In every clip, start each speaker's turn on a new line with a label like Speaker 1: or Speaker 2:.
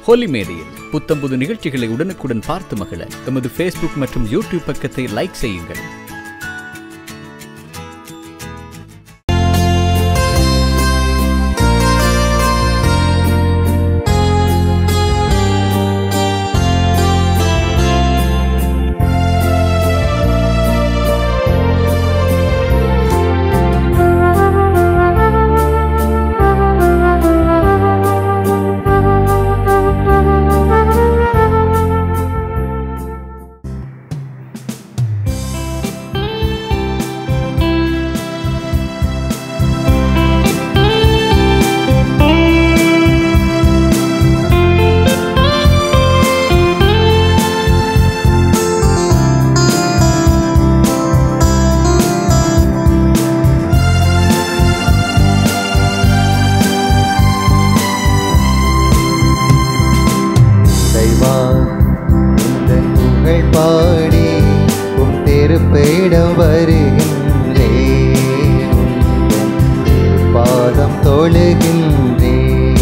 Speaker 1: ஹோலி மேடையில் புத்தம்புது நிகழ்ச்சிகளை உடனுக்குடன் பார்த்து மகிழ எமது ஃபேஸ்புக் மற்றும் யூடியூப் பக்கத்தை லைக் செய்யுங்கள்
Speaker 2: இறைவா உந்தன் புகழ் பாடி உம் திருப்பேடம் வருகின்றேன் உந்தன் திருப்பாதம் தொழுகின்றேன்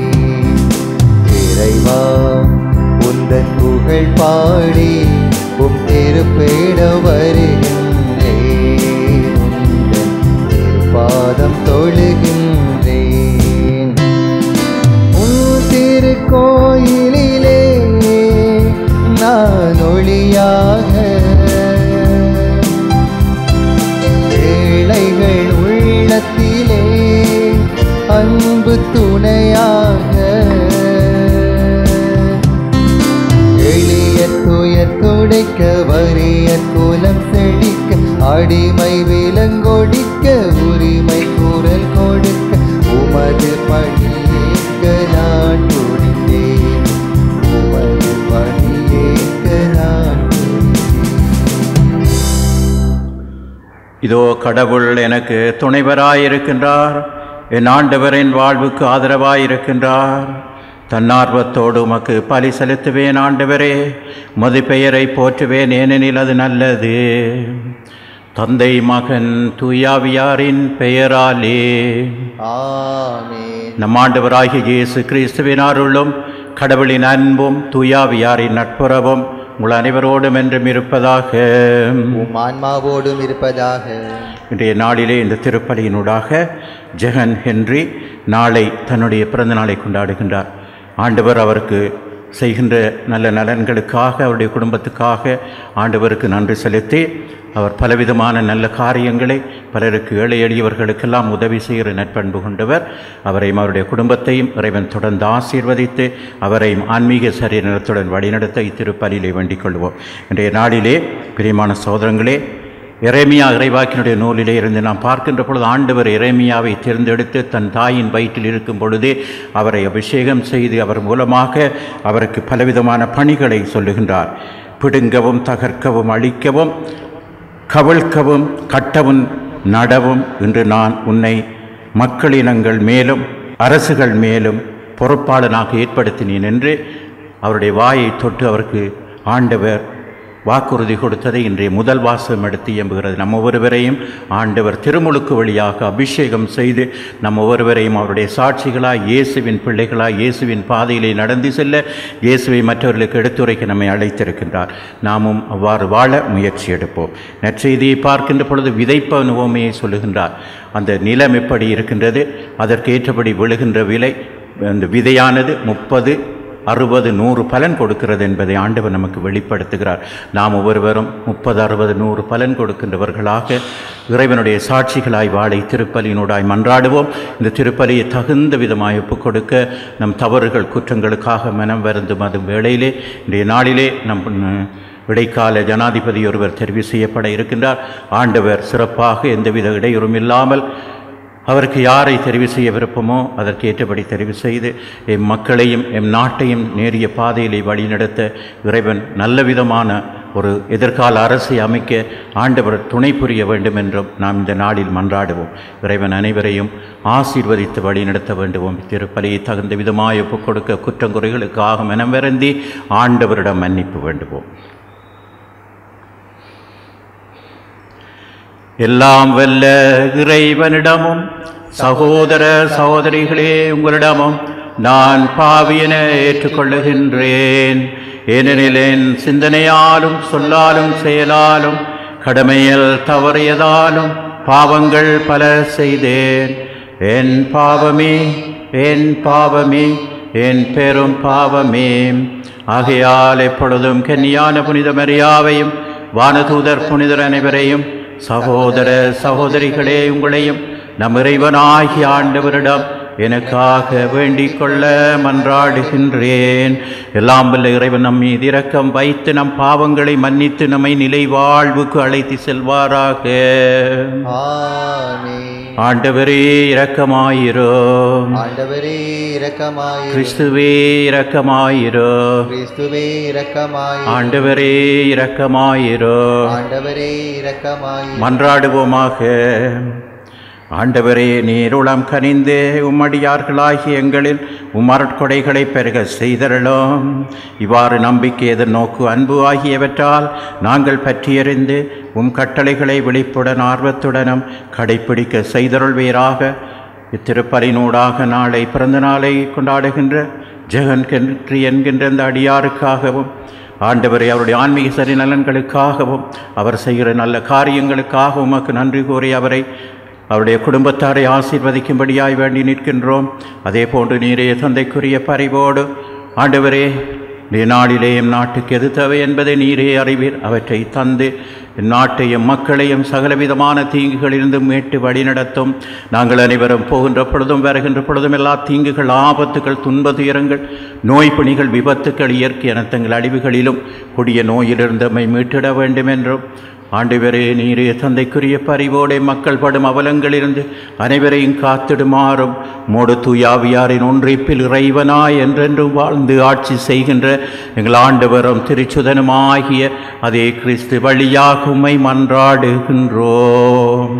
Speaker 2: இறைவா உந்தன் புகழ் பாடி உம் திருப்பேடம் வருகின்றேன் உந்தன் திருப்பாதம் தொழுகின்றேன் உன் திருக்கோயிலிலே நான் ஒளியாக ஏழைகள் உள்ளத்திலே அன்பு துணையாக எளிய துயர் துடைக்க வறிய குலம் செழிக்க அடிமை விலங்கொடிக்க உரிமை குரல் கொடுக்க உமது பணியேற்க நான் துணிந்தேன் உமது பணியேற்க நான் துணிந்தேன்
Speaker 3: இதோ கடவுள் எனக்கு துணைவராயிருக்கின்றார் என் ஆண்டவரின் வாழ்வுக்கு ஆதரவாயிருக்கின்றார் தன்னார்வத்தோடு உமக்கு பலி செலுத்துவேன் ஆண்டவரே மது பெயரை போற்றுவேன் ஏனெனில் அது நல்லது தந்தை மகன் தூயாவியாரின் பெயராலே
Speaker 2: ஆமென்
Speaker 3: நம் ஆண்டவராகிய இயேசு கிறிஸ்துவின் அருளும் கடவுளின் அன்பும் தூயாவியாரின் நட்புறவும் உங்கள் அனைவரோடும் என்றும் இருப்பதாக
Speaker 2: உம் ஆன்மாவோடும் இருப்பதாக
Speaker 3: இன்றைய நாளிலே இந்த திருப்பலியினூடாக ஜெகன் ஹென்றி நாளை தன்னுடைய பிறந்த நாளை கொண்டாடுகின்றார் ஆண்டவர் அவருக்கு செய்கின்ற நல்ல நலன்களுக்காக அவருடைய குடும்பத்துக்காக ஆண்டவருக்கு நன்றி செலுத்தி அவர் பலவிதமான நல்ல காரியங்களை பலருக்கு ஏழை எளியவர்களுக்கெல்லாம் உதவி செய்கிற நட்பண்பு கொண்டவர் அவரையும் அவருடைய குடும்பத்தையும் இறைவன் தொடர்ந்து ஆசீர்வதித்து அவரையும் ஆன்மீக சரீரத்துடன் வழிநடத்த இத்திருப்பலியிலே வேண்டிக் கொள்வோம் இன்றைய நாளிலே பிரியமான சோதரங்களே எரேமியா இறைவாக்கினுடைய நூலிலே இருந்து நாம் பார்க்கின்ற பொழுது ஆண்டவர் எரேமியாவை தேர்ந்தெடுத்து தன் தாயின் வயிற்றில் இருக்கும் பொழுதே அவரை அபிஷேகம் செய்து அவர் மூலமாக அவருக்கு பலவிதமான பணிகளை சொல்லுகின்றார் பிடுங்கவும் தகர்க்கவும் அழிக்கவும் கவிழ்க்கவும் கட்டவும் நடவும் இன்று நான் உன்னை மக்களினங்கள் மேலும் அரசுகள் மேலும் பொறுப்பாளனாக ஏற்படுத்தினேன் என்று அவருடைய வாயை தொட்டு அவருக்கு ஆண்டவர் வாக்குறுதி கொடுத்ததை இன்றைய முதல் வாசகம் எடுத்து இயம்புகிறது நம்ம ஒவ்வொருவரையும் ஆண்டவர் திருமுழுக்கு வழியாக அபிஷேகம் செய்து நம்ம ஒவ்வொருவரையும் அவருடைய சாட்சிகளாய் இயேசுவின் பிள்ளைகளாய் இயேசுவின் பாதையிலே நடந்து செல்ல இயேசுவை மற்றவர்களுக்கு எடுத்துரைக்க நம்மை அழைத்திருக்கின்றார் நாமும் அவ்வாறு வாழ முயற்சி எடுப்போம் நற்செய்தியை பார்க்கின்ற பொழுது விதைப்பு அனுபவமையை சொல்லுகின்றார் அந்த நிலம் எப்படி இருக்கின்றது அதற்கு ஏற்றபடி விழுகின்ற விலை அந்த விதையானது முப்பது அறுபது நூறு பலன் கொடுக்கிறது என்பதை ஆண்டவர் நமக்கு வெளிப்படுத்துகிறார் நாம் ஒவ்வொருவரும் முப்பது அறுபது நூறு பலன் கொடுக்கின்றவர்களாக இறைவனுடைய சாட்சிகளாய் வாழை திருப்பலியினூடாய் மன்றாடுவோம் இந்த திருப்பலியை தகுந்த விதமாய் ஒப்புக் கொடுக்க நம் தவறுகள் குற்றங்களுக்காக மனம் வருந்தும் அது வேளையிலே இன்றைய நாளிலே நம் ம், இடைக்கால ஜனாதிபதி ஒருவர் தெரிவு செய்யப்பட இருக்கின்றார் ஆண்டவர் சிறப்பாக எந்தவித இடையூறும் இல்லாமல் அவருக்கு யாரை தெரிவு செய்ய விருப்பமோ அதற்கு ஏற்றபடி தெரிவு செய்து எம் மக்களையும் எம் நாட்டையும் நேரிய பாதையிலே வழிநடத்த இறைவன் நல்ல விதமான ஒரு எதிர்கால அரசை அமைக்க ஆண்டவர் துணை புரிய வேண்டும் என்றும் நாம் இந்த நாளில் மன்றாடுவோம் இறைவன் அனைவரையும் ஆசீர்வதித்து வழிநடத்த வேண்டுவோம் திருப்பலியை தகுந்த விதமாய் ஒப்புக் கொடுக்க குற்றங்குறைகளுக்காக மனம் வருந்தி ஆண்டவரிடம் மன்னிப்பு வேண்டுவோம் எல்லாம் வல்ல இறைவனிடமும் சகோதர சகோதரிகளே உங்களிடமும் நான் பாவியென ஏற்றுக்கொள்ளுகின்றேன் ஏனெனில் என் சிந்தனையாலும் சொல்லாலும் செயலாலும் கடமையில் தவறியதாலும் பாவங்கள் பல செய்தேன் என் பாவமே என் பாவமே என் பெரும் பாவமே ஆகையால் எப்பொழுதும் கன்னியான புனித மரியாவையும் வானதூதர் புனிதர் அனைவரையும் சகோதர சகோதரிகளே உங்களையும் நம் இறைவனாகிய ஆண்டவரிடம் எனக்காக வேண்டிக் கொள்ள மன்றாடுகின்றேன் எல்லாம் வல்ல இறைவன் நம் மீது இரக்கம் வைத்து நம் பாவங்களை மன்னித்து நம்மை நிலை வாழ்வுக்கு அழைத்து செல்வாராக
Speaker 2: ஆமென்
Speaker 3: ஆண்டவரே இரக்கமாயிரும்
Speaker 2: ஆண்டவரே இரக்கமாயிரு
Speaker 3: கிறிஸ்துவே இரக்கமாயிரும்
Speaker 2: கிறிஸ்துவே இரக்கமாயிரு
Speaker 3: ஆண்டவரே இரக்கமாயிரும்
Speaker 2: ஆண்டவரே இரக்கமாயிரு
Speaker 3: மன்றாடுவோமாக ஆண்டவரே நீருளம் கனிந்து உம்மடியார்களாகிய எங்களில் உமரட்கொடைகளை பெருக செய்தருளும் இவ்வாறு நம்பிக்கை எதிர்நோக்கு அன்பு ஆகியவற்றால் நாங்கள் பற்றியறிந்து உம் கட்டளைகளை விழிப்புடன் ஆர்வத்துடனும் கடைப்பிடிக்க செய்தருள்வீராக இத்திருப்பலினூடாக நாளை பிறந்த நாளை கொண்டாடுகின்ற ஜெகன் கென்றி என்கின்ற இந்த அடியாருக்காகவும் ஆண்டவரை அவருடைய ஆன்மீக சரி நலன்களுக்காகவும் அவர் செய்கிற நல்ல காரியங்களுக்காக உமக்கு நன்றி கூறி அவரை அவருடைய குடும்பத்தாரை ஆசீர்வதிக்கும்படியாய் வேண்டி நிற்கின்றோம் அதே போன்று நீரே தந்தைக்குரிய பரிவோடு ஆண்டவரே நீ நாளிலேயும் நாட்டுக்கு எது தேவை என்பதை நீரே அறிவீர் அவற்றை தந்து நாட்டையும் மக்களையும் சகலவிதமான தீங்குகளிலிருந்து மீட்டு வழிநடத்தும் நாங்கள் அனைவரும் போகின்ற பொழுதும் வருகின்ற பொழுதும் எல்லா தீங்குகள் ஆபத்துகள் துன்ப துயரங்கள் நோய் பிணிகள் விபத்துக்கள் இயற்கை அனர்த்தங்கள் அழிவுகளிலும் கொடிய நோயிலிருந்து நம்மை மீட்டிட வேண்டும் என்றும் ஆண்டவரே நீரே தந்தைக்குரிய பரிவோடே மக்கள் படும் அவலங்களிலிருந்து அனைவரையும் காத்திடுமாறும் மோடு தூயாவியாரின் ஒன்றிப்பில் இறைவனாய் என்றென்றும் வாழ்ந்து ஆட்சி செய்கின்ற எங்கள் ஆண்டவரும் திருச்சுதனுமாகிய அதே கிறிஸ்து வழியாக உம்மை மன்றாடுகின்றோம்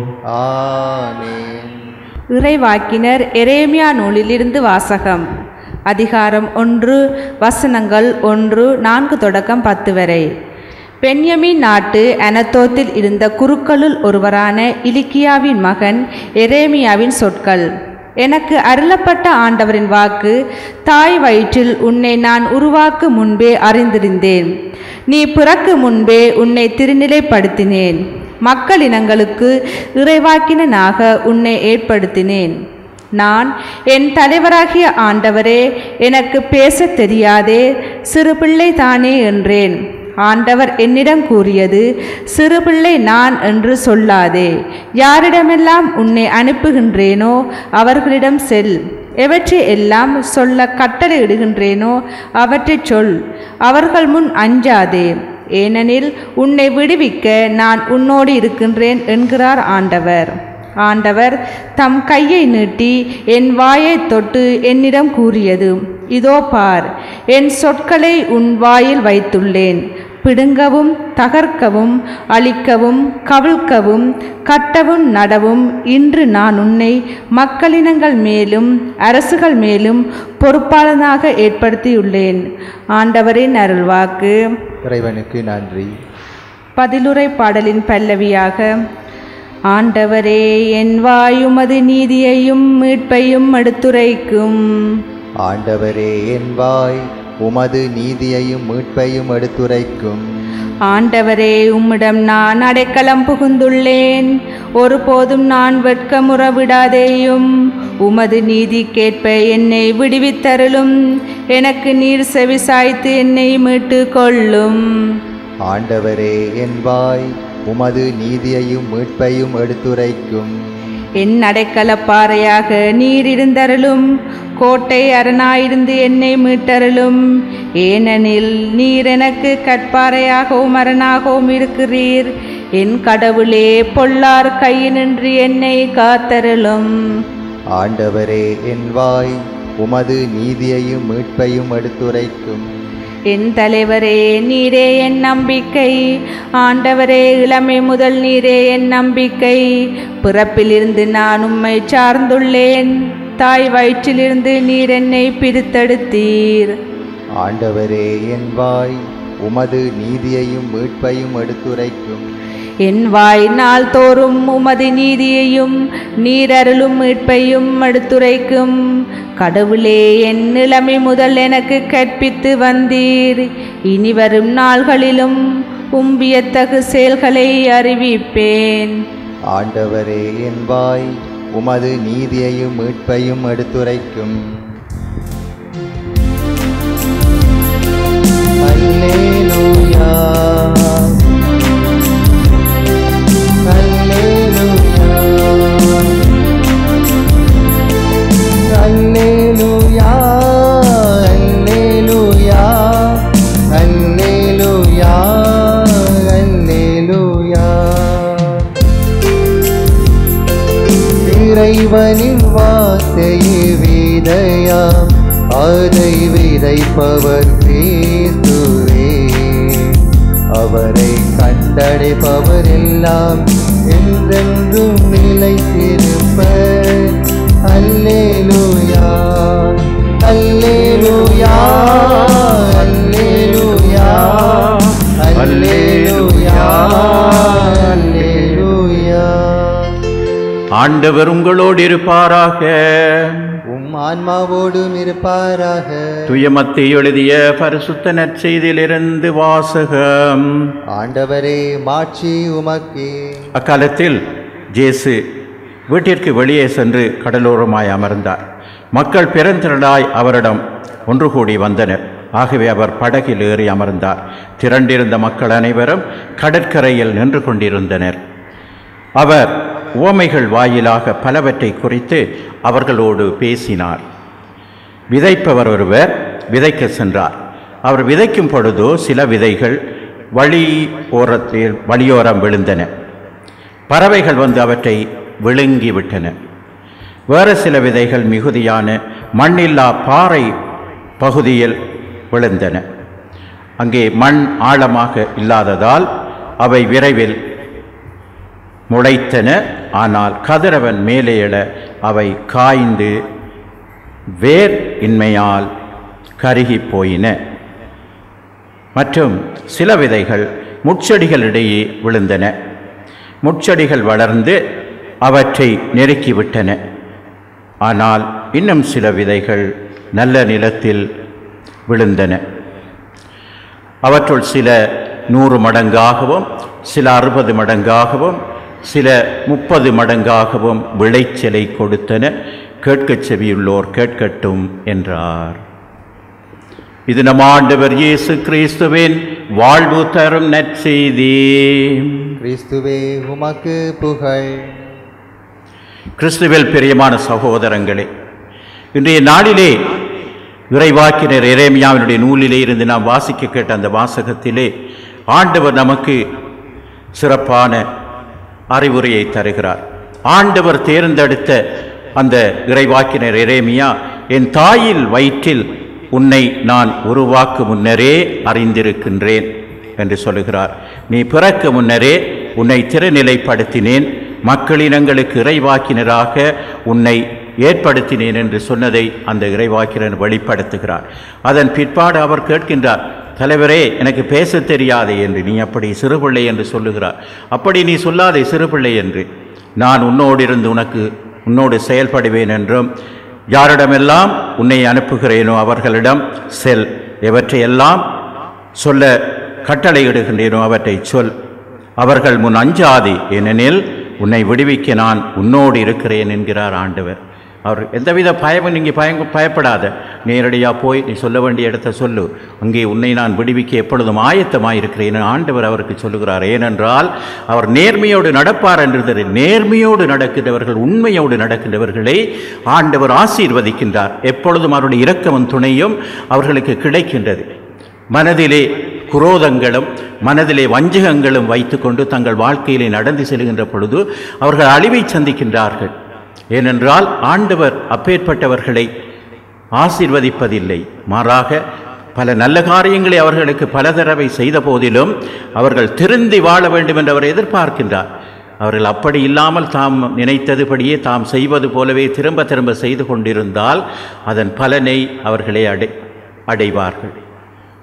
Speaker 2: ஆமென்
Speaker 4: இறைவாக்கினர் எரேமியா நூலிலிருந்து வாசகம் அதிகாரம் ஒன்று வசனங்கள் ஒன்று நான்கு தொடக்கம் பத்து வரை பென்யமின் நாட்டு அனத்தோத்தில் இருந்த குருக்களுள் ஒருவரான இலிக்கியாவின் மகன் எரேமியாவின் சொற்கள் எனக்கு அருளப்பட்ட ஆண்டவரின் வாக்கு தாய் வயிற்றில் உன்னை நான் உருவாக்கு முன்பே அறிந்திருந்தேன் நீ பிறக்கு முன்பே உன்னை திருநிலைப்படுத்தினேன் மக்கள் இனங்களுக்கு இறைவாக்கினனாக உன்னை ஏற்படுத்தினேன் நான் என் தலைவராகிய ஆண்டவரே எனக்கு பேசத் தெரியாதே சிறு பிள்ளை தானே என்றேன் ஆண்டவர் என்னிடம் கூறியது சிறு பிள்ளை நான் என்று சொல்லாதே யாரிடமெல்லாம் உன்னை அனுப்புகின்றேனோ அவர்களிடம் செல் எவற்றை எல்லாம் சொல்ல கட்டளையிடுகின்றேனோ அவற்றைச் சொல் அவர்கள் முன் அஞ்சாதே ஏனெனில் உன்னை விடுவிக்க நான் உன்னோடு இருக்கின்றேன் என்கிறார் ஆண்டவர் ஆண்டவர் தம் கையை நீட்டி என் வாயைத் தொட்டு என்னிடம் கூறியது இதோ பார் என் சொற்களை உன் வாயில் வைத்துள்ளேன் பிடுங்கவும் தகர்க்கவும் அழிக்கவும் கவிழ்க்கவும் கட்டவும் நடவும் இன்று நான் உன்னை மக்களினங்கள் மேலும் அரசுகள் மேலும் பொறுப்பாளனாக ஏற்படுத்தியுள்ளேன் ஆண்டவரின் அருள்வாக்கு
Speaker 2: இறைவனுக்கு நன்றி
Speaker 4: பதிலுரை பாடலின் பல்லவியாக ஆண்டவரே என் வாயுமது நீதியையும் மீட்பையும் எடுத்துரைக்கும்
Speaker 2: ஆண்டவரே என் வாய் உமது நீதியையும் மீட்பையும் எடுத்துரைக்கும்
Speaker 4: ஆண்டவரே உம்மிடம் நான் அடைக்கலம் புகுந்துள்ளேன் ஒருபோதும் நான் வெட்கமுற விடாதேயும் உமது நீதி கேட்ப என்னை விடுவித்தருளும் எனக்கு நீர் செவிசாய்த்து என்னை மீட்டு கொள்ளும்
Speaker 2: ஆண்டவரே என் வாய் உமது நீதியையும் மீட்பையும் எடுத்துரைக்கும்
Speaker 4: என் அடைக்கலப்பாறையாக நீர் இருந்தருளும் கோட்டை அரணாயிருந்து என்னை மீட்டருளும் ஏனெனில் நீர் எனக்கு கற்பாறையாகவும் அரணாகவும் இருக்கிறீர் என் கடவுளே பொல்லார் கையினின்று என்னை காத்தருளும்
Speaker 2: ஆண்டவரே என் வாய் உமது நீதியையும் மீட்பையும் எடுத்துரைக்கும்
Speaker 4: என் தலைவரே நீரே என் நம்பிக்கை ஆண்டவரே இளமை முதல் நீரே என் நம்பிக்கை பிறப்பிலிருந்து நான் உம்மை சார்ந்துள்ளேன் தாய் வயிற்றிலிருந்து நீர் என்னை பிரித்தெடுத்தீர்
Speaker 2: ஆண்டவரே என் வாய் உமது நீதியையும் மீட்பையும் எடுத்துரைக்கும்
Speaker 4: என் வாய் நாள்தோறும் உமது நீதியையும் நீரருளும் மீட்பையும் எடுத்துரைக்கும் கடவுளே என் நிலைமை முதல் எனக்கு கற்பித்து வந்தீர் இனி வரும் நாள்களிலும் உம்பியத்தகு செயல்களை அறிவிப்பேன்
Speaker 2: ஆண்டவரே என் வாய் உமது நீதியையும் மீட்பையும் எடுத்துரைக்கும் அல்லேலூயா அல்லேலூயா அல்லேலூயா அல்லேலூயா அல்லேலூயா அல்லேலூயா இறைவனின் வார்த்தையே வேதையாம் அதை விதைப்பவர் கிறிஸ்துவே அவரை கண்டடைப்பவர் எல்லாம் என்றென்றும் நிலைத்திருப்பர் அல்லேலூயா அல்லேலூயா அல்லேலூயா அல்லேலூயா அல்லேலூயா
Speaker 3: ஆண்டவர் உங்களோடு இருப்பாராக
Speaker 2: உம் ஆன்மாவோடும் இருப்பாராக
Speaker 3: துயமத்தை எழுதிய பரிசுத்த நற்செய்தியிலிருந்து வாசகம்
Speaker 2: ஆண்டவரே மாட்சி உமக்கே
Speaker 3: அக்காலத்தில் ஜேசு வீட்டிற்கு வெளியே சென்று கடலோரமாய் அமர்ந்தார் மக்கள் பெருந்திரளாய் அவரிடம் ஒன்று கூடி வந்தனர் ஆகவே அவர் படகில் ஏறி அமர்ந்தார் திரண்டிருந்த மக்கள் அனைவரும் கடற்கரையில் நின்று கொண்டிருந்தனர் அவர் உவமைகள் வாயிலாக பலவற்றை குறித்து அவர்களோடு பேசினார் விதைப்பவர் ஒருவர் விதைக்க சென்றார் அவர் விதைக்கும் பொழுதோ சில விதைகள் வழி ஓரத்தில் வழியோரம் விழுந்தன பறவைகள் வந்து அவற்றை விழுங்கி விட்டன வேறு சில விதைகள் மிகுதியான மண்ணில்லா பாறை பகுதியில் விழுந்தன அங்கே மண் ஆழமாக இல்லாததால் அவை விரைவில் முளைத்தன ஆனால் கதிரவன் மேலே எழ அவை காய்ந்து வேர் இன்மையால் கருகிப் போயின மற்றும் சில விதைகள் முட்செடிகளிடையே விழுந்தன முட்செடிகள் வளர்ந்து அவற்றை நெருக்கிவிட்டன ஆனால் இன்னும் சில விதைகள் நல்ல நிலத்தில் விழுந்தன அவற்றுள் சில நூறு மடங்காகவும் சில அறுபது மடங்காகவும் சில முப்பது மடங்காகவும் விளைச்சலை கொடுத்தன கேட்கச் செவியுள்ளோர் கேட்கட்டும் என்றார் இது நம் ஆண்டவர் இயேசு கிறிஸ்துவின் வாழ்வு தரும் நற்செய்தி
Speaker 2: கிறிஸ்துவே உமக்கு புகழ்
Speaker 3: கிறிஸ்துவில் பிரியமான சகோதரங்களே இன்றைய நாளிலே இறைவாக்கினர் எரேமியாவினுடைய நூலிலே இருந்து நாம் வாசிக்க கேட்ட அந்த வாசகத்திலே ஆண்டவர் நமக்கு சிறப்பான அறிவுரையை தருகிறார் ஆண்டவர் தேர்ந்தெடுத்த அந்த இறைவாக்கினர் எரேமியா என் தாயில் வயிற்றில் உன்னை நான் உருவாக்கு முன்னரே அறிந்திருக்கின்றேன் என்று சொல்லுகிறார் நீ பிறக்க முன்னரே உன்னை திறநிலைப்படுத்தினேன் மக்களினங்களுக்கு இறைவாக்கினராக உன்னை ஏற்படுத்தினேன் என்று சொன்னதை அந்த இறைவாக்கினன் வெளிப்படுத்துகிறார் அதன் பிற்பாடு அவர் கேட்கின்றார் தலைவரே எனக்கு பேச தெரியாதே என்று நீ அப்படி சிறுபிள்ளை என்று சொல்லுகிறார் அப்படி நீ சொல்லாதே சிறுபிள்ளை என்று நான் உன்னோடு இருந்து உனக்கு உன்னோடு செயல்படுவேன் என்றும் யாரிடமெல்லாம் உன்னை அனுப்புகிறேனோ அவர்களிடம் செல் எவற்றையெல்லாம் சொல்ல கட்டளையிடுகின்றேனோ அவற்றை சொல் அவர்கள் முன் அஞ்சாதே ஏனெனில் உன்னை விடுவிக்க நான் உன்னோடு இருக்கிறேன் என்கிறார் ஆண்டவர் அவர் எந்தவித பயமும் நீங்கள் பயங்க பயப்படாத நேரடியாக போய் நீ சொல்ல வேண்டிய இடத்த சொல்லு அங்கே உன்னை நான் விடுவிக்க எப்பொழுதும் ஆயத்தமாக இருக்கிறேன் ஆண்டவர் அவருக்கு சொல்லுகிறார் ஏனென்றால் அவர் நேர்மையோடு நடப்பார் என்றது நேர்மையோடு நடக்கின்றவர்கள் உண்மையோடு நடக்கின்றவர்களை ஆண்டவர் ஆசீர்வதிக்கின்றார் எப்பொழுதும் அவருடைய இரக்கமும் துணையும் அவர்களுக்கு கிடைக்கின்றது மனதிலே குரோதங்களும் மனதிலே வஞ்சகங்களும் வைத்துக்கொண்டு தங்கள் வாழ்க்கையிலே நடந்து செல்கின்ற பொழுது அவர்கள் அழிவை சந்திக்கின்றார்கள் ஏனென்றால் ஆண்டவர் அப்பேற்பட்டவர்களை ஆசீர்வதிப்பதில்லை மாறாக பல நல்ல காரியங்களை அவர்களுக்கு பல தடவை செய்த போதிலும் அவர்கள் திருந்தி வாழ வேண்டும் என்று அவர் எதிர்பார்க்கின்றார் அவர்கள் அப்படி இல்லாமல் தாம் நினைத்ததுபடியே தாம் செய்வது போலவே திரும்ப திரும்ப செய்து கொண்டிருந்தால் அதன் பலனை அவர்களே அடை அடைவார்கள்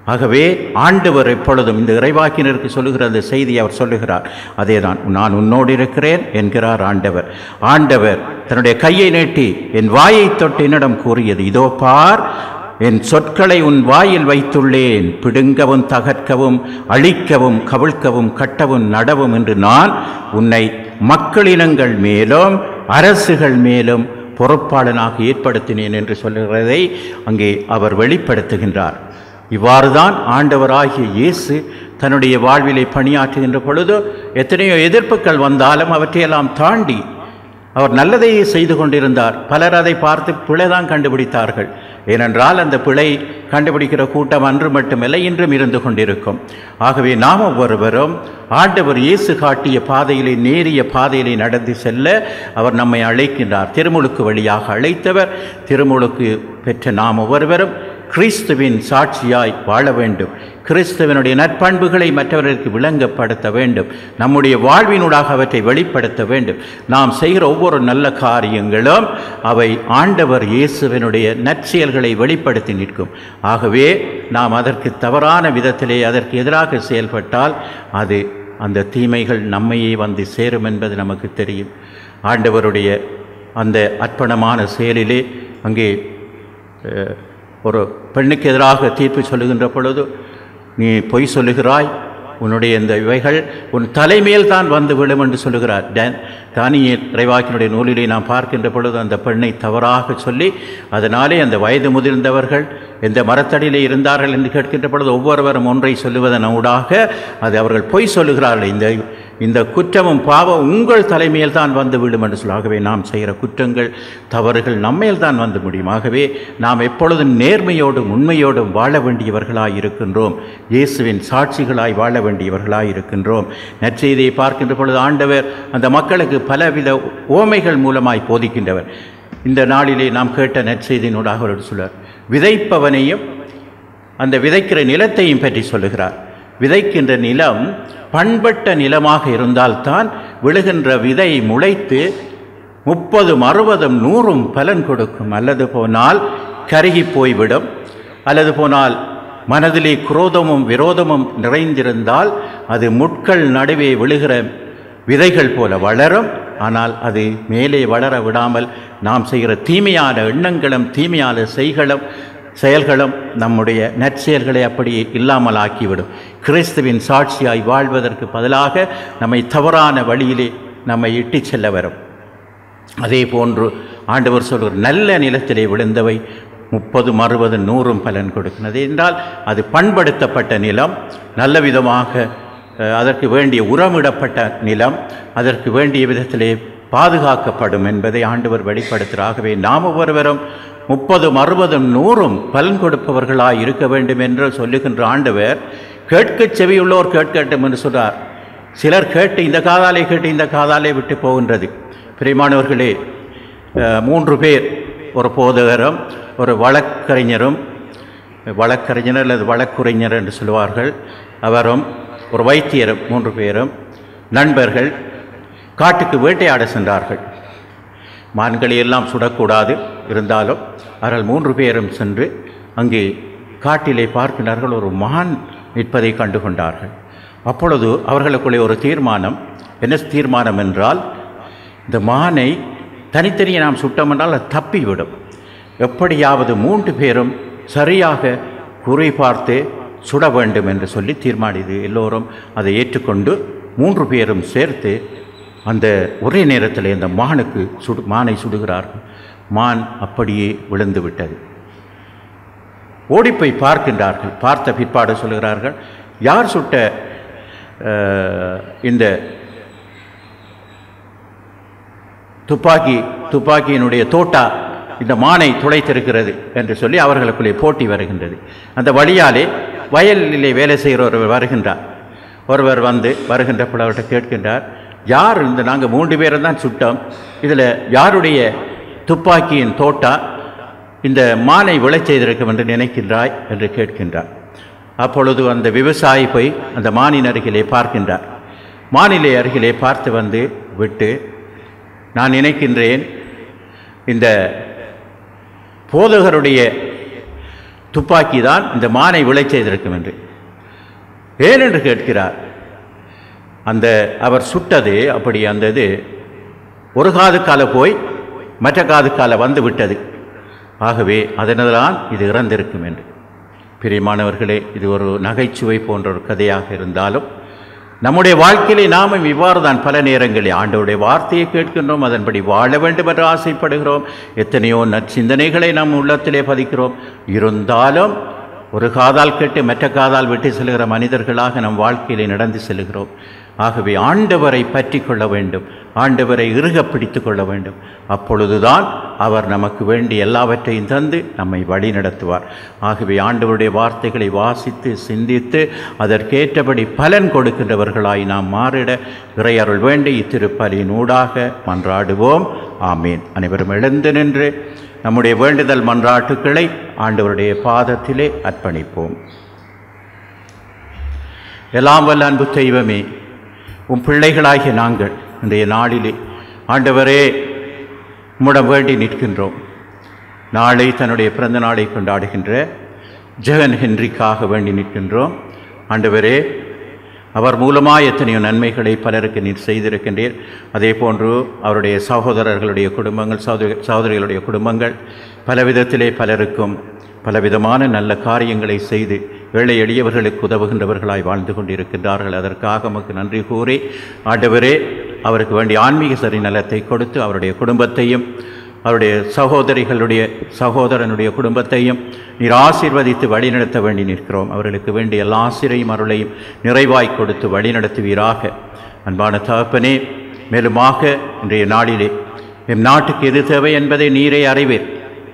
Speaker 3: ஆகவே ஆண்டவர் எப்பொழுதும் இந்த இறைவாக்கினருக்கு சொல்லுகிற அந்த செய்தி அவர் சொல்லுகிறார் அதேதான் நான் உன்னோடு இருக்கிறேன் என்கிறார் ஆண்டவர் ஆண்டவர் தன்னுடைய கையை நீட்டி என் வாயை தொட்டு என்னிடம் கூறியது இதோ பார் என் சொற்களை உன் வாயில் வைத்துள்ளேன் பிடுங்கவும் தகர்க்கவும் அழிக்கவும் கவிழ்க்கவும் கட்டவும் நடவும் என்று நான் உன்னை மக்களினங்கள் மேலும் அரசுகள் மேலும் பொறுப்பாளனாக ஏற்படுத்தினேன் என்று சொல்லுகிறதை அங்கே அவர் வெளிப்படுத்துகின்றார் இவ்வாறுதான் ஆண்டவராகிய இயேசு தன்னுடைய வாழ்விலை பணியாற்றுகின்ற பொழுது எத்தனையோ எதிர்ப்புகள் வந்தாலும் அவற்றையெல்லாம் தாண்டி அவர் நல்லதையே செய்து கொண்டிருந்தார் பலர் அதை பார்த்து பிழைதான் கண்டுபிடித்தார்கள் ஏனென்றால் அந்த பிழை கண்டுபிடிக்கிற கூட்டம் அன்று மட்டுமல்ல இன்றும் இருந்து கொண்டிருக்கும் ஆகவே நாம் ஒவ்வொருவரும் ஆண்டவர் இயேசு காட்டிய பாதையிலே நேரிய பாதையிலே நடந்து செல்ல அவர் நம்மை அழைக்கின்றார் திருமுழுக்கு வழியாக அழைத்தவர் திருமுழுக்கு பெற்ற நாம் ஒவ்வொருவரும் கிறிஸ்துவின் சாட்சியாய் வாழ வேண்டும் கிறிஸ்துவனுடைய நற்பண்புகளை மற்றவர்களுக்கு விளங்கப்படுத்த வேண்டும் நம்முடைய வாழ்வினூடாக அவற்றை வெளிப்படுத்த வேண்டும் நாம் செய்கிற ஒவ்வொரு நல்ல காரியங்களும் அவை ஆண்டவர் இயேசுவினுடைய நற்செயல்களை வெளிப்படுத்தி நிற்கும் ஆகவே நாம் அதற்கு தவறான விதத்திலே அதற்கு எதிராக செயல்பட்டால் அது அந்த தீமைகள் நம்மையே வந்து சேரும் என்பது நமக்கு தெரியும் ஆண்டவருடைய அந்த அர்ப்பணமான செயலிலே அங்கே அஹ், ஒரு பெண்ணுக்கு எதிராக தீர்ப்பு சொல்லுகின்ற பொழுது நீ பொய் சொல்லுகிறாய் உன்னுடைய இந்த இவைகள் உன் தலைமேல் தான் வந்து விழும் என்று சொல்லுகிறார் டேன் தானியேல் இறைவாக்கினுடைய நூலிலே நாம் பார்க்கின்ற பொழுது அந்த பெண்ணை தவறாக சொல்லி அதனாலே அந்த வயது முதிர்ந்தவர்கள் எந்த மரத்தடியிலே இருந்தார்கள் என்று கேட்கின்ற பொழுது ஒவ்வொருவரும் ஒன்றை சொல்லுவதன் ஊடாக அது அவர்கள் பொய் சொல்லுகிறார்கள் இந்த இந்த குற்றமும் பாவம் உங்கள் தலைமையில் தான் வந்து விடும் என்று சொல்ல ஆகவே நாம் செய்கிற குற்றங்கள் தவறுகள் நம்மேல் தான் வந்து முடியும் ஆகவே நாம் எப்பொழுதும் நேர்மையோடும் உண்மையோடும் வாழ வேண்டியவர்களாய் இருக்கின்றோம் இயேசுவின் சாட்சிகளாய் வாழ வேண்டியவர்களாய் இருக்கின்றோம் நற்செய்தியை பார்க்கின்ற பொழுது ஆண்டவர் அந்த மக்களுக்கு பலவித ஓமைகள் மூலமாய் போதிக்கின்றவர் இந்த நாளிலே நாம் கேட்ட நற்செய்தியினூடாக அவர் சொல்வார் விதைப்பவனையும் அந்த விதைக்கிற நிலத்தையும் பற்றி சொல்லுகிறார் விதைக்கின்ற நிலம் பண்பட்ட நிலமாக இருந்தால்தான் விழுகின்ற விதை முளைத்து முப்பதும் அறுபதும் நூறும் பலன் கொடுக்கும் அல்லது போனால் கருகி போய்விடும் அல்லது போனால் மனதிலே குரோதமும் விரோதமும் நிறைந்திருந்தால் அது முட்கள் நடுவே விழுகிற விதைகள் போல வளரும் ஆனால் அது மேலே வளர விடாமல் நாம் செய்கிற தீமையான எண்ணங்களும் தீமையான செய்களும் செயல்களும் நம்முடைய நற்செயல்களை அப்படியே இல்லாமல் ஆக்கிவிடும் கிறிஸ்துவின் சாட்சியாய் வாழ்வதற்கு பதிலாக நம்மை தவறான வழியிலே நம்மை இட்டுச் செல்ல வரும் அதே போன்று ஆண்டவர் சொல்கிற நல்ல நிலத்திலே விழுந்தவை முப்பதும் அறுபது நூறும் பலன் கொடுக்கிறது என்றால் அது பண்படுத்தப்பட்ட நிலம் நல்ல விதமாக அஹ், அதற்கு வேண்டிய உரமிடப்பட்ட நிலம் அதற்கு வேண்டிய விதத்திலே பாதுகாக்கப்படும் என்பதை ஆண்டவர் வெளிப்படுத்துகிறார் ஆகவே நாம் ஒவ்வொருவரும் முப்பதும் அறுபதும் நூறும் பலன் கொடுப்பவர்களாய் இருக்க வேண்டும் என்று சொல்லுகின்ற ஆண்டவர் கேட்கச் செவியுள்ளோர் கேட்கட்டும் என்று சொல்றார் சிலர் கேட்டு இந்த காதாலே கேட்டு இந்த காதாலே விட்டு போகின்றது பிரியமானவர்களே அஹ், மூன்று பேர் ஒரு போதகரும் ஒரு வழக்கறிஞரும் வழக்கறிஞர் அல்லது வழக்குரைஞர் என்று சொல்லுவார்கள் அவரும் ஒரு வைத்தியரும் மூன்று பேரும் நண்பர்கள் காட்டுக்கு வேட்டையாட சென்றார்கள் மான்களை எல்லாம் சுடக்கூடாது இருந்தாலும் அவர்கள் மூன்று பேரும் சென்று அங்கே காட்டிலே பார்க்கின்றார்கள் ஒரு மான் நிற்பதை கண்டு கொண்டார்கள் அப்பொழுது அவர்களுக்குள்ளே ஒரு தீர்மானம் என்ன தீர்மானம் என்றால் இந்த மானை தனித்தனியே நாம் சுட்டோம் என்றால் அது தப்பிவிடும் எப்படியாவது மூன்று பேரும் சரியாக குறி பார்த்து சுட வேண்டும் என்று சொல்லி தீர்மானிது எல்லோரும் அதை ஏற்றுக்கொண்டு மூன்று பேரும் சேர்த்து அந்த ஒரே நேரத்தில் அந்த மானுக்கு சுடு மானை சுடுகிறார்கள் மான் அப்படியே விழுந்து விட்டது ஓடிப்போய் பார்க்கின்றார்கள் பார்த்த பிற்பாடு சொல்லுகிறார்கள் யார் சுட்ட அஹ், இந்த துப்பாக்கி துப்பாக்கியினுடைய தோட்டா இந்த மானை துளைத்திருக்கிறது என்று சொல்லி அவர்களுக்குள்ளே போட்டி வருகின்றது அந்த வழியாலே வயலிலே வேலை செய்கிற ஒருவர் வருகின்றார் ஒருவர் வந்து வருகின்ற பொழுது அவர்கிட்ட கேட்கின்றார் யார் இந்த நாங்கள் மூன்று பேரும் தான் சுட்டோம் இதில் யாருடைய துப்பாக்கியின் தோட்டா இந்த மானை விளைச் செய்திருக்கும் என்று நினைக்கின்றாய் என்று கேட்கின்றார் அப்பொழுது அந்த விவசாயி போய் அந்த மானின் அருகிலே பார்க்கின்றார் மானிலை அருகிலே பார்த்து வந்து விட்டு நான் நினைக்கின்றேன் இந்த போதகருடைய துப்பாக்கி தான் இந்த மானை விளைச் செய்திருக்கும் என்று ஏன் என்று கேட்கிறார் அந்த அவர் சுட்டது அப்படி அந்த இது ஒரு காது கால போய் மற்ற காது கால வந்து விட்டது ஆகவே அதனால்தான் இது இறந்திருக்கும் என்று பிரியமானவர்களே இது ஒரு நகைச்சுவை போன்ற ஒரு கதையாக இருந்தாலும் நம்முடைய வாழ்க்கையிலே நாமும் இவ்வாறு தான் பல நேரங்களில் ஆண்டவருடைய வார்த்தையை கேட்கின்றோம் அதன்படி வாழ வேண்டும் என்று ஆசைப்படுகிறோம் எத்தனையோ நற்சிந்தனைகளை நம் உள்ளத்திலே பதிக்கிறோம் இருந்தாலும் ஒரு காதால் கேட்டு மற்ற காதால் விட்டு செல்கிற மனிதர்களாக நம் வாழ்க்கையிலே நடந்து செல்கிறோம் ஆகவே ஆண்டவரை பற்றி கொள்ள வேண்டும் ஆண்டவரை இறுக பிடித்து கொள்ள வேண்டும் அப்பொழுதுதான் அவர் நமக்கு வேண்டிய எல்லாவற்றையும் தந்து நம்மை வழி நடத்துவார் ஆகவே ஆண்டவருடைய வார்த்தைகளை வாசித்து சிந்தித்து அதற்கேற்றபடி பலன் கொடுக்கின்றவர்களாய் நாம் மாறிட இறையருள் வேண்டி இத்திருப்பலியின் ஊடாக மன்றாடுவோம் ஆமீன் அனைவரும் எழுந்து நின்று நம்முடைய வேண்டுதல் மன்றாட்டுக்களை ஆண்டவருடைய பாதத்திலே அர்ப்பணிப்போம் எல்லாம் வல்ல அன்பு தெய்வமே உம் பிள்ளைகளாகிய நாங்கள் இன்றைய நாளிலே ஆண்டவரே உம்மிடம் வேண்டி நிற்கின்றோம் நாளை தன்னுடைய பிறந்த நாளை கொண்டாடுகின்ற ஜெகன் ஹென்றிக்காக வேண்டி நிற்கின்றோம் ஆண்டவரே அவர் மூலமாக எத்தனையோ நன்மைகளை பலருக்கு நீர் செய்திருக்கின்றீர் அதே போன்று அவருடைய சகோதரர்களுடைய குடும்பங்கள் சகோதரி சகோதரிகளுடைய குடும்பங்கள் பலவிதத்திலே பலருக்கும் பலவிதமான நல்ல காரியங்களை செய்து ஏழை எளியவர்களுக்கு உதவுகின்றவர்களாய் வாழ்ந்து கொண்டிருக்கின்றார்கள் அதற்காக நமக்கு நன்றி கூறி ஆண்டவரே அவருக்கு வேண்டிய ஆன்மீக சரி நலத்தை கொடுத்து அவருடைய குடும்பத்தையும் அவருடைய சகோதரிகளுடைய சகோதரனுடைய குடும்பத்தையும் நீர் ஆசீர்வதித்து வழிநடத்த வேண்டி நிற்கிறோம் அவர்களுக்கு வேண்டிய எல்லா ஆசிரியும் அருளையும் நிறைவாய் கொடுத்து வழிநடத்துவீராக அன்பான தகப்பனே மேலுமாக இன்றைய நாளிலே எம் நாட்டுக்கு எது தேவை என்பதை நீரே அறிவீர்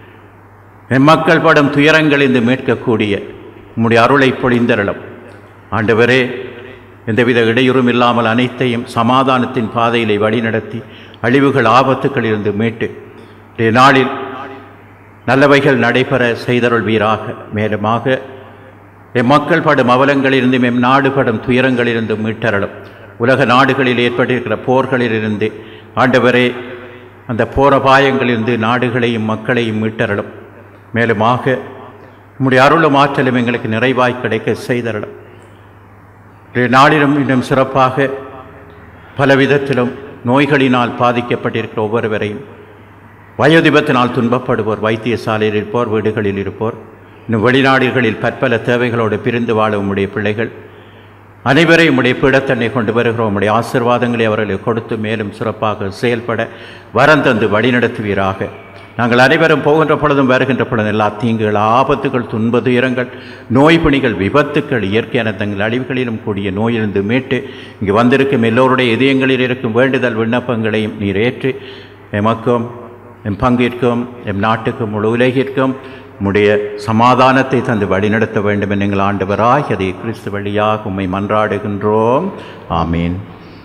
Speaker 3: எம் மக்கள் படும் துயரங்களிலிருந்து மீட்கக்கூடிய உம்முடைய அருளை பொழிந்தரலும் ஆண்டவரே எந்தவித இடையூறும் இல்லாமல் அனைத்தையும் சமாதானத்தின் பாதையிலே வழிநடத்தி அழிவுகள் ஆபத்துக்களிலிருந்து மீட்டு இன்றைய நாளில் நல்லவைகள் நடைபெற செய்தருள்வீராக மேலுமாக எம் மக்கள் படும் அவலங்களிலிருந்தும் எம் நாடு படும் துயரங்களிலிருந்தும் மீட்டரலும் உலக நாடுகளில் ஏற்பட்டிருக்கிற போர்களிலிருந்து ஆண்டவரே அந்த போரபாயங்களிலிருந்து நாடுகளையும் மக்களையும் மீட்டரலும் மேலுமாக உம்முடைய அருளும் ஆற்றலும் எங்களுக்கு நிறைவாய் கிடைக்க செய்தரலும் இன்றைய நாளிலும் இன்னும் சிறப்பாக பலவிதத்திலும் நோய்களினால் பாதிக்கப்பட்டிருக்கிற ஒவ்வொருவரையும் வயோதிபத்தினால் துன்பப்படுவோர் வைத்தியசாலையில் இருப்போர் வீடுகளில் இருப்போர் இன்னும் வெளிநாடுகளில் பற்பல தேவைகளோடு பிரிந்து வாழும் உம்முடைய பிள்ளைகள் அனைவரையும் உடைய பீடத்தன்னை கொண்டு வருகிறோம் உம்முடைய ஆசிர்வாதங்களை அவர்களுக்கு கொடுத்து மேலும் சிறப்பாக செயல்பட வரம் தந்து வழிநடத்துவீராக நாங்கள் அனைவரும் போகின்ற பொழுதும் வருகின்ற பொழுதும் எல்லா தீங்குகள் ஆபத்துகள் துன்ப துயரங்கள் நோய் பிணிகள் விபத்துக்கள் இயற்கையான தங்கள் அழிவுகளிலும் கூடிய நோயிலிருந்து மீட்டு இங்கு வந்திருக்கும் எல்லோருடைய இதயங்களில் இருக்கும் வேண்டுதல் விண்ணப்பங்களையும் நீர் ஏற்று எமக்கும் எம் பங்கிற்கும் எம் நாட்டுக்கும் முழு உலகிற்கும் உம்முடைய சமாதானத்தை தந்து வழிநடத்த வேண்டும் என எங்கள் ஆண்டவராய் அதை கிறிஸ்து வழியாக உம்மை மன்றாடுகின்றோம் ஆமீன்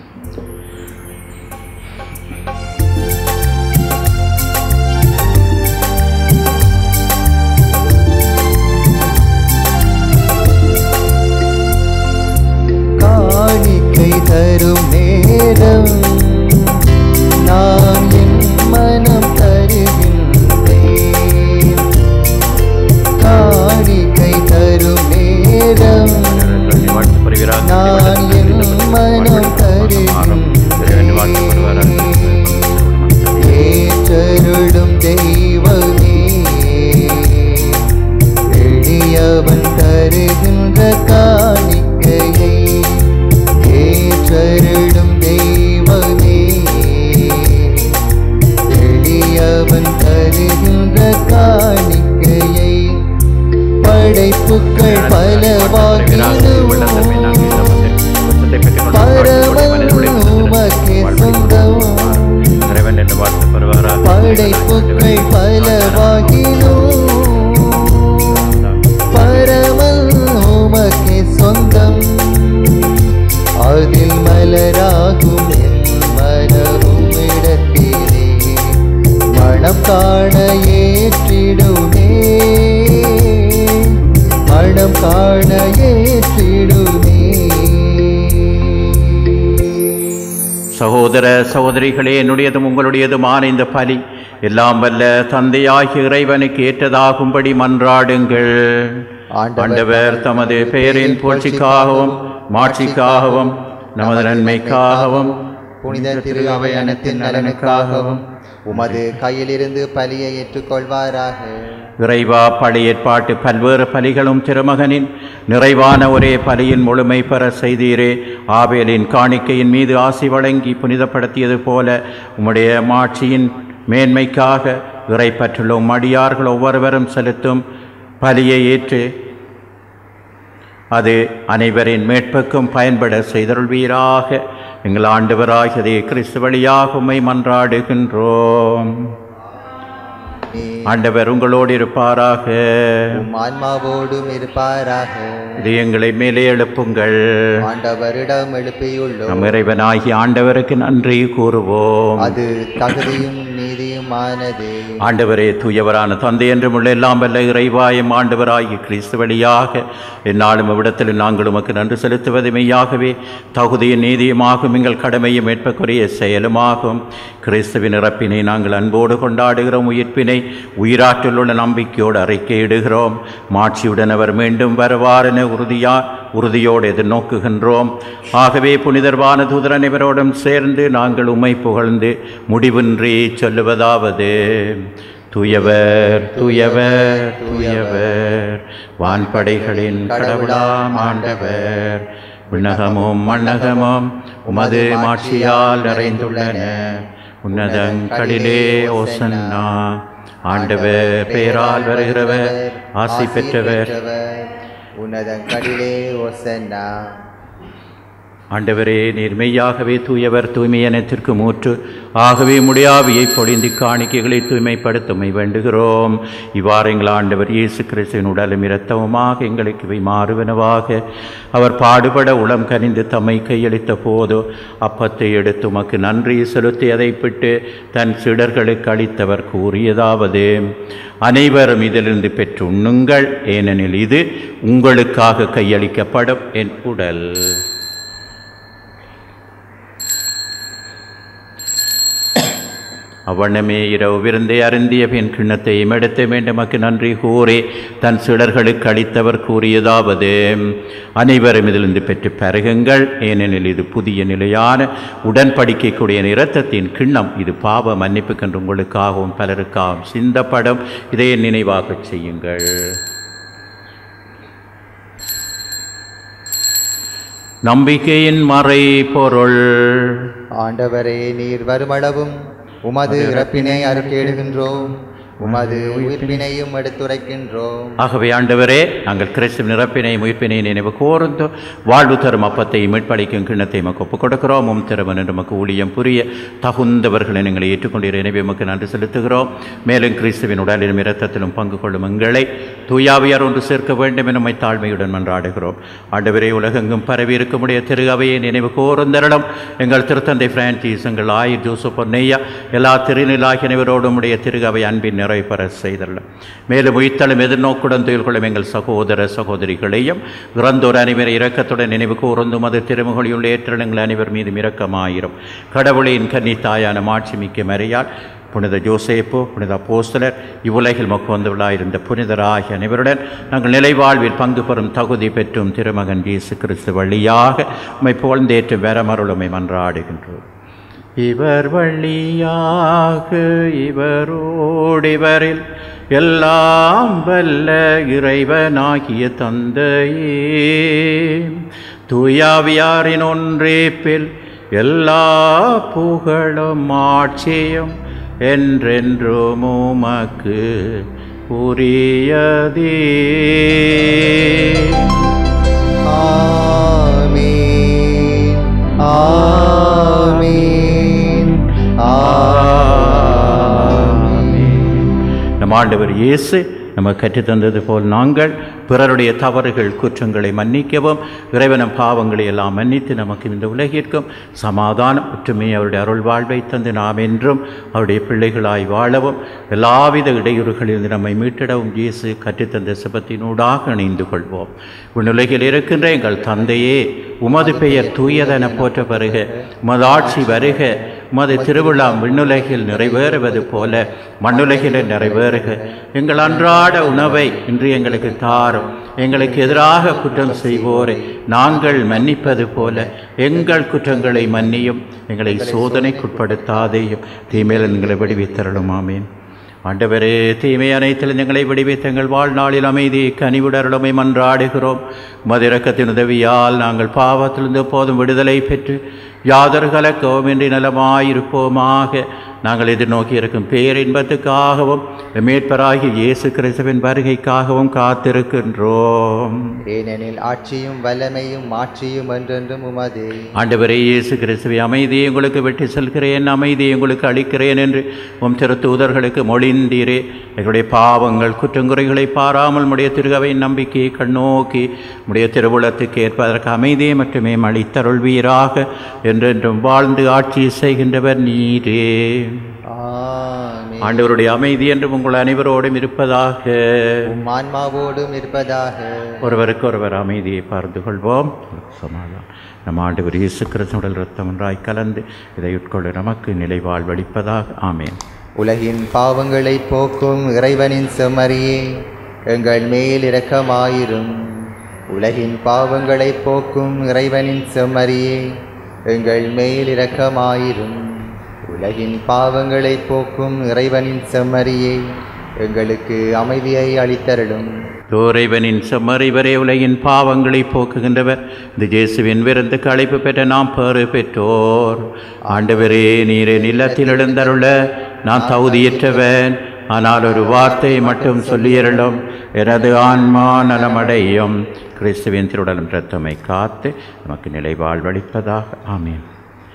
Speaker 2: காணிக்கை தரும் நேரம் நான் என் மனம் தருகின்றேன் காணிக்கை தரும் நேரம் நான் என் மனம் தருகின்றேன் ஏற்றருளும் தெய்வமே எளியவன் தருகின்ற காணிக்கையை ஏற்றருளும் தெய்வமே எளியவன் தருகின்ற காணிக்கையை படைப்புக்கள் பலவாகினும் பரவல் உமக்கே சொந்தம் படைப்புக்கள் பலவாகினும் பரவல் உமக்கே சொந்தம் அதில் மலராகும் என் மனமும் இடத்திலே மனம் காண ஏற்றிடுமே மனம் காண ஏற்றிடுமே
Speaker 3: சகோதர சகோதரிகளே என்னுடையதும் உங்களுடையதுமான இந்த பலி எல்லாம் வல்ல தந்தையாகிய இறைவனுக்கு ஏற்றதாகும்படி மன்றாடுங்கள் ஆண்டவர் தமது பெயரின் புகழ்ச்சிக்காகவும் மாட்சிக்காகவும் நமது நன்மைக்காகவும்
Speaker 2: புனித திரு அவை அனைத்தின் நலனுக்காகவும் உமது கையிலிருந்து பலியை ஏற்றுக்கொள்வாராக
Speaker 3: இறைவா பழைய ஏற்பாட்டு பல்வேறு பலிகளும் திருமகனின் நிறைவான ஒரே பலியின் முழுமை பெற செய்தீரே ஆபேலின் காணிக்கையின் மீது ஆசி வழங்கி புனிதப்படுத்தியது போல உம்முடைய மாட்சியின் மேன்மைக்காக இறைப்பற்றுள்ள உம் அடியார்கள் ஒவ்வொருவரும் செலுத்தும் பலியை ஏற்று அது அனைவரின் மீட்புக்கும் பயன்பட செய்தருள்வீராக எங்கள் ஆண்டவராகியதே கிறிஸ்து வழியாக உம்மை மன்றாடுகின்றோம் ஆண்டவர் உங்களோடு இருப்பாராக
Speaker 2: உம் ஆன்மாவோடும் இருப்பாராக
Speaker 3: இது எங்களை மேலே எழுப்புங்கள்
Speaker 2: ஆண்டவரிடம் எழுப்பியுள்ளோம்
Speaker 3: நம் இறைவனாகிய ஆண்டவருக்கு நன்றி கூறுவோம்
Speaker 2: அது தகுதியும் நீதியுமானது
Speaker 3: ஆண்டவரே தூயவரான தந்தை என்றும் உள்ள எல்லாம் வல்ல இறைவாயும் ஆண்டவராகிய கிறிஸ்து வழியாக எந்நாளும் இவ்விடத்தில் நாங்கள் உமக்கு நன்றி செலுத்துவது மெய்யாகவே தகுதியும் நீதியுமாகும் எங்கள் கடமையும் மேற்பக்குரிய செயலுமாகும் கிறிஸ்துவின் இறப்பினை நாங்கள் அன்போடு கொண்டாடுகிறோம் உயிர்ப்பினை உயிராற்றல் உள்ள நம்பிக்கையோடு அறிக்கையிடுகிறோம் மாட்சியுடன் அவர் மீண்டும் வருவார் என உறுதியா உறுதியோடு எதிர்நோக்குகின்றோம் ஆகவே புனிதர்வான தூதர் அனைவரோடும் சேர்ந்து நாங்கள் உம்மை புகழ்ந்து முடிவின்றி சொல்லுவதாவது தூயவர் தூயவர் தூயவர் வான்படைகளின் கடவுளாம் ஆண்டவர் விண்ணகமும் மண்ணகமும் உமது மாட்சியால் நிறைந்துள்ளன உன்னதங்களிலே ஓசன்னா ஆண்டவர் பெயரால் வருகிறவர் ஆசி பெற்றவர்
Speaker 2: உன்னதங்களிலே ஒசன்னா
Speaker 3: ஆண்டவரே நீர் மெய்யாகவே தூயவர் தூய்மையனத்திற்கு மூற்று ஆகவே முடியாவியை பொழிந்து காணிக்கைகளை தூய்மைப்படுத்துமை வேண்டுகிறோம் இவ்வாறு எங்கள் ஆண்டவர் இயேசு கிறிஸ்துவின் உடலும் இரத்தவுமாக எங்களுக்கு இவை மாறுவனவாக அவர் பாடுபட உளம் கனிந்து தம்மை கையளித்த போது அப்பத்தை எடுத்து உமக்கு நன்றி செலுத்தி அதை பிட்டு தன் சிடர்களுக்கு அளித்தவர் கூறியதாவது அனைவரும் இதிலிருந்து பெற்று உண்ணுங்கள் ஏனெனில் இது உங்களுக்காக கையளிக்கப்படும் என் உடல் அவ்வண்ணமே இரவு விருந்தை அருந்திய பின் கிண்ணத்தையும் எடுத்து வேண்டுமக்கு நன்றி கூறி தன் சிலர்களுக்கு அளித்தவர் கூறியதாவது அனைவரும் இதிலிருந்து பெற்று பருகுங்கள் ஏனெனில் இது புதிய நிலையான உடன்படிக்கைக்குடைய இரத்தத்தின் கிண்ணம் இது பாவ மன்னிப்புக்கென்று உங்களுக்காகவும் பலருக்காகவும் சிந்தப்படும் இதை நினைவாகச் செய்யுங்கள் நம்பிக்கையின் மறை பொருள்
Speaker 2: ஆண்டவரே நீர் வருமளவும் உமது இறப்பினை அறிக்கையிடுகின்றோம் உமது உயிர்ப்பினையும் எடுத்துரைக்கின்றோம்
Speaker 3: ஆகவே ஆண்டவரே நாங்கள் கிறிஸ்துவ நிரப்பினை முயற்பினை நினைவு கூர்ந்து வாழ்வு தரும் அப்பத்தை மீட்பளிக்கும் கிண்ணத்தை நமக்கு ஒப்புக் கொடுக்கிறோம் உம் திறவன் என்று நமக்கு ஊழியம் புரிய தகுந்தவர்களை எங்களை ஏற்றுக்கொண்டிரு எனவே நமக்கு நன்றி செலுத்துகிறோம் மேலும் கிறிஸ்துவின் உடலிலும் இரத்தத்திலும் பங்கு கொள்ளும் எங்களை தூயாவியார் ஒன்று சேர்க்க வேண்டும் என நம்மை தாழ்மையுடன் மன்றாடுகிறோம் ஆண்டவரே உலகெங்கும் பரவி இருக்குமுடைய திரு அவையை நினைவு கூர்ந்தரிடம் எங்கள் திருத்தந்தை பிரான்சிஸ் எங்கள் ஆயர் ஜோசப் பொன்னையா எல்லா திருநிலாகியவரோடும் உடைய திரு அவை அன்பின் நிறை பெற செய்தரலாம் மேலும் உயிர்த்தலும் எதிர்நோக்குடன் துயில் கொள்ளும் எங்கள் சகோதர சகோதரிகளையும் இறந்தோர் அனைவரை இரக்கத்துடன் நினைவு கூர்ந்தும் அது திருமுகழியுள்ள ஏற்றங்கள் அனைவர் மீதும் இரக்கமாயிரும் கடவுளின் கன்னி தாயான மாட்சி மிக்க மறையால் புனித ஜோசேப்பு புனித போஸ்தலர் இவ்வுலகில் மொக்கவந்தவளாயிருந்த புனிதராகிய அனைவருடன் நாங்கள் நிலைவாழ்வில் பங்கு பெறும் தகுதி பெற்றும் திருமகன் இயேசு கிறிஸ்து வழியாக உம்மை புகழ்ந்தேற்று வரமருளுமை மன்றாடுகின்றோம் இவர் வழியாக இவரோடிவரில் எல்லாம் வல்ல இறைவனாகிய தந்தையே தூயாவியாரின் ஒன்றேப்பில் எல்லா புகழும் ஆட்சியும் என்றென்றும் உமக்கு உரியதே
Speaker 2: ஆமீன் ஆமீன் ஆமீன்
Speaker 3: நம் ஆண்டவர் இயேசு நமக்கு கற்றுத்தந்தது போல் நாங்கள் பிறருடைய தவறுகள் குற்றங்களை மன்னிக்கவும் இறைவனம் பாவங்களை எல்லாம் மன்னித்து நமக்கு இந்த உலகிற்கும் சமாதானம் ஒற்றுமை அவருடைய அருள் வாழ்வை தந்து நாம் என்றும் அவருடைய பிள்ளைகளாய் வாழவும் எல்லாவித இடையூறுகளிலிருந்து நம்மை மீட்டிடவும் இயேசு கற்றுத்தந்த சிபத்தினூடாக இணைந்து கொள்வோம் உன்னுலகில் இருக்கின்ற எங்கள் தந்தையே உமது பெயர் தூயதென போற்ற பெறுக உமது ஆட்சி வருக உமது திருவிழா விண்ணுலகில் நிறைவேறுவது போல மண்ணுலகில் நிறைவேறுக எங்கள் அன்றாட உணவை இன்று எங்களுக்கு தாரும் எங்களுக்கு எதிராக குற்றம் செய்வோரை நாங்கள் மன்னிப்பது போல எங்கள் குற்றங்களை மன்னியும் எங்களை சோதனைக்குட்படுத்தாதேயும் தீமையில் எங்களை விடுவித்தரலும் ஆமேன் ஆண்டவரே தீமை அனைத்திலும் எங்களை விடுவித்து எங்கள் வாழ்நாளில் அமைதி கனிவுடருளமை மன்றாடுகிறோம் மதிரக்கத்தின் உதவியால் நாங்கள் பாவத்திலிருந்து போதும் விடுதலை பெற்று யாதொரு கலக்கவுமின்றி நலமாயிருப்போமாக நாங்கள் எதிர்நோக்கி இருக்கும் பேரின்பத்துக்காகவும் மேற்பராகி இயேசு கிறிஸ்துவின் வருகைக்காகவும் காத்திருக்கின்றோம்
Speaker 2: ஏனெனில் ஆட்சியும் வல்லமையும் மாட்சியும் என்றென்றும் உமது
Speaker 3: ஆண்டவரே இயேசு கிறிஸ்துவை அமைதியை உங்களுக்கு விட்டு செல்கிறேன் அமைதியை உங்களுக்கு அளிக்கிறேன் என்று உம் திருத்தூதர்களுக்கு மொழிந்தீரே எங்களுடைய பாவங்கள் குற்றங்குறைகளை பாராமல் உடைய திருகவை நம்பிக்கையை கண்ணோக்கி உடைய திருவுளத்துக்கு ஏற்பதற்கு அமைதியை மட்டுமே அளித்தருள்வீராக என்றென்றும் வாழ்ந்து ஆட்சி செய்கின்றவர் நீரே
Speaker 2: ஆமென்.
Speaker 3: ஆண்டவருடைய அமைதி என்றும் உங்கள் அனைவரோடும் இருப்பதாக
Speaker 2: உம் ஆன்மாவோடும் இருப்பதாக
Speaker 3: ஒருவருக்கு ஒருவர் அமைதியை பார்த்து கொள்வோம் சமாதானம் நம் ஆண்டவர் இயேசு கிறிஸ்துவுடன் இரத்தம் ஒன்றாய் கலந்து இதை உட்கொள்ள நமக்கு நிலை வாழ்வளிப்பதாக ஆமேன்
Speaker 2: உலகின் பாவங்களை போக்கும் இறைவனின் செம்மறியே எங்கள் மேல் இரக்கமாயிரும் உலகின் பாவங்களை போக்கும் இறைவனின் செம்மறியே எங்கள் மேல் இரக்கமாயிரும் உலகின் பாவங்களை போக்கும் இறைவனின் செம்மறியே எங்களுக்கு அமைதியை அளித்தருளும்
Speaker 3: தோரைவனின் செம்மறிவரே உலகின் பாவங்களை போக்குகின்றவர் இந்த இயேசுவின் விருந்துக்கு அழைப்பு பெற்ற நாம் பேறு பெற்றோர் ஆண்டவரே நீரே நிலத்தில் எழுந்தருள நான் தகுதியற்றவன் ஆனால் ஒரு வார்த்தை மட்டும் சொல்லியருளும் எனது ஆன்மா நலமடையும் கிறிஸ்துவின் திருடலும் இரத்தமை காத்து நமக்கு நிலை வாழ்வளிப்பதாக ஆமீன்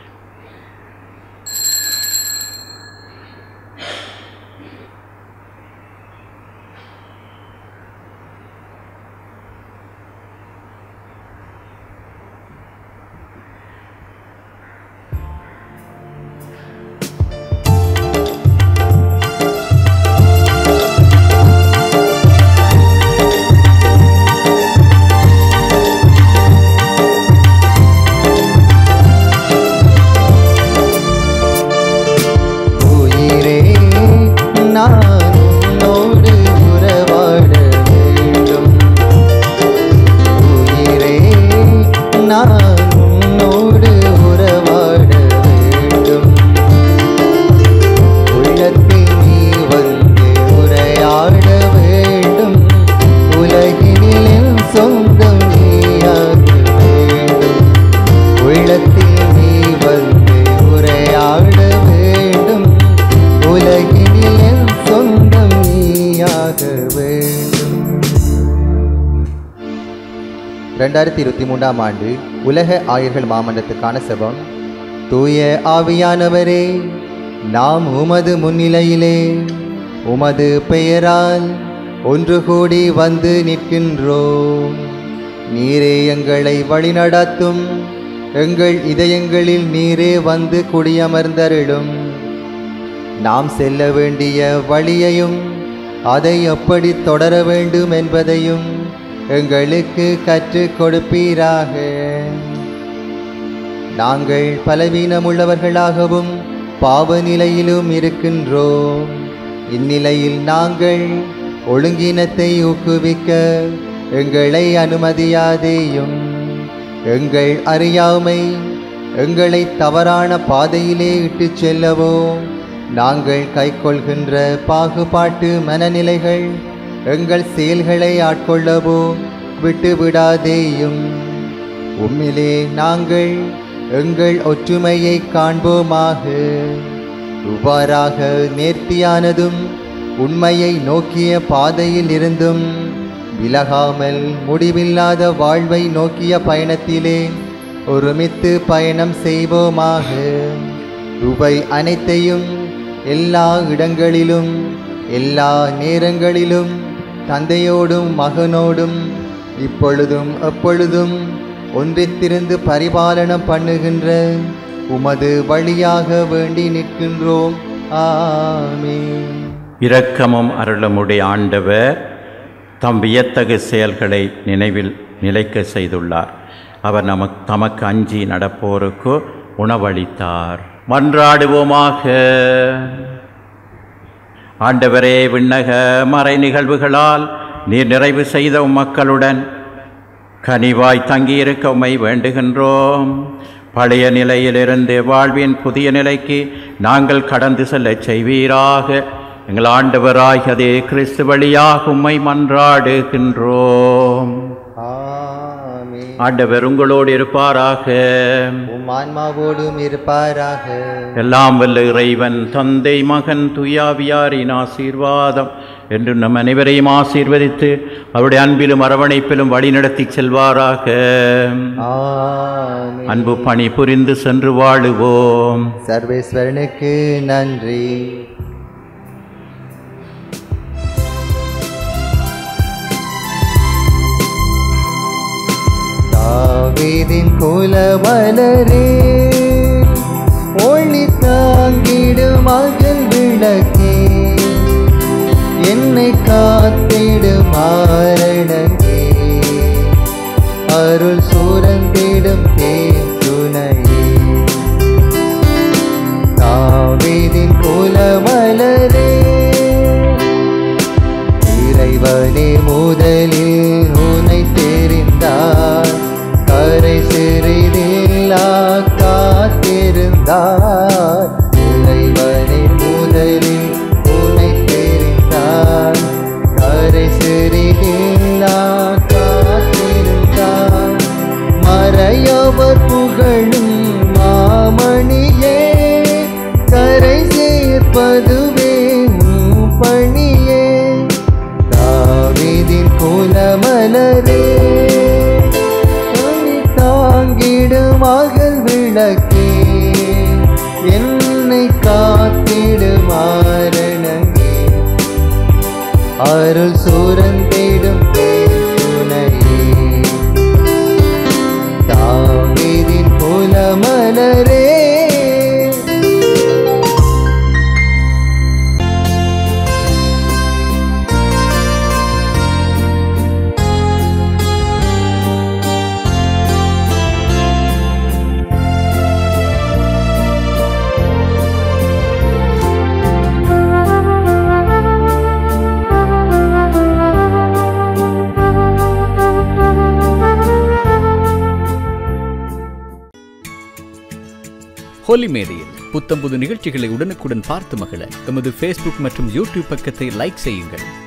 Speaker 2: உயிரே நான் உன்னோடு உறவாட வேண்டும் உயிரே நான் உன்னோடு உறவாட வேண்டும் உள்ளத்தில் நீ வந்து உரையாட வேண்டும் உலகினில் என் சொந்தம் நீயாக வேண்டும் உள்ளத்தில் நீ வந்து உரையாட வேண்டும் உலகினில் என் சொந்தம் நீயாக வேண்டும் ரெண்டாயிரத்தி இருபத்தி மூன்றாம் ஆண்டு உலக ஆயர்கள் மாமன்றத்துக்கான செபம் தூய ஆவியானவரே நாம் உமது முன்னிலையிலே உமது பெயரால் ஒன்று கூடி வந்து நிற்கின்றோம் நீரே எங்களை வழிநடத்தும் எங்கள் இதயங்களில் நீரே வந்து குடியமர்ந்தருளும் நாம் செல்ல வேண்டிய வழியையும் அதை எப்படி தொடர வேண்டும் என்பதையும் எங்களுக்கு கற்றுக் கொடுப்பீராக நாங்கள் பலவீனமுள்ளவர்களாகவும் பாவ நிலையிலும் இருக்கின்றோம் இந்நிலையில் நாங்கள் ஒழுங்கினத்தை ஊக்குவிக்க எங்களை அனுமதியாதேயும் எங்கள் அறியாமை எங்களை தவறான பாதையிலே இட்டுச் செல்லவோ நாங்கள் கைக்கொள்கின்ற பாகுபாட்டு மனநிலைகள் எங்கள் செயல்களை ஆட்கொள்ளவோ விட்டு விடாதேயும் உம்மிலே நாங்கள் எங்கள் ஒற்றுமையை காண்போமாக இவ்வாறாக நேர்த்தியானதும் உண்மையை நோக்கிய பாதையில் இருந்தும் விலகாமல் முடிவில்லாத வாழ்வை நோக்கிய பயணத்திலே ஒருமித்து பயணம் செய்வோமாக இவை அனைத்தையும் எல்லா இடங்களிலும் எல்லா நேரங்களிலும் தந்தையோடும் மகனோடும் இப்பொழுதும் எப்பொழுதும் ஒன்றித்திருந்து பரிபாலனம் பண்ணுகின்ற உமது வழியாக வேண்டி நிற்கின்றோம் ஆமென்
Speaker 3: இரக்கமும் அருளமுடைய ஆண்டவர் தம் வியத்தகு செயல்களை நினைவில் நிலைக்க செய்துள்ளார் அவர் நமக்கு தமக்கு அஞ்சி நடப்போருக்கு உணவளித்தார் மன்றாடுவோமாக ஆண்டவரே விண்ணக மறை நிகழ்வுகளால் நீர் நிறைவு செய்த உம் மக்களுடன் கனிவாய் தங்கியிருக்க உம்மை வேண்டுகின்றோம் பழைய நிலையிலிருந்து வாழ்வின் புதிய நிலைக்கு நாங்கள் கடந்து செல்லச் செய்வீராக எங்கள் ஆண்டவராகியதே கிறிஸ்து வழியாக உம்மை மன்றாடுகின்றோம்
Speaker 2: ஆமென்
Speaker 3: ஆண்டவர் உங்களோடு இருப்பாராக
Speaker 2: உம் ஆன்மாவோடும் இருப்பாராக
Speaker 3: எல்லாம் வல்ல இறைவன் தந்தை மகன் துயாவியாரின் ஆசீர்வாதம் என்று நம் அனைவரையும் ஆசீர்வதித்து அவருடைய அன்பிலும் அரவணைப்பிலும் வழிநடத்தி செல்வாராக
Speaker 2: ஆமென்
Speaker 3: அன்பு பணி புரிந்து சென்று வாழுவோம்
Speaker 2: சர்வேஸ்வரனுக்கு நன்றி தாவீதின் குலமலரே ஒளி தாங்கிடும் மகள் விளக்கே என்னை காத்திடும் மாரணங்கே அருள் சூரந்திடும் தேன் துணையே தாவீதின் குலமலரே இறைவனே முதலில் உனை தெரிந்தார் கரை சிறிதில்லா காத்திருந்தார் இறைவனே முதலில் உனை தெரிந்தார் கரை சிறிதில்லா காத்திருந்தார் மறையவர் புகழும் மாமணியே கரை சேர்ப்பதுவே உம் பணியே தாவீதின் குலமலரே ஒளி தாங்கிடும் மகள் விளக்கே என்னை காத்திடும் ஆரணங்கே அருள் சூரந்திடும் துணையே தாவீதின் குலமலரே
Speaker 1: ஹோலி மேடையில் புத்தம்புது நிகழ்ச்சிகளை உடனுக்குடன் பார்த்து மகிழ எமது ஃபேஸ்புக் மற்றும் யூடியூப் பக்கத்தை லைக் செய்யுங்கள்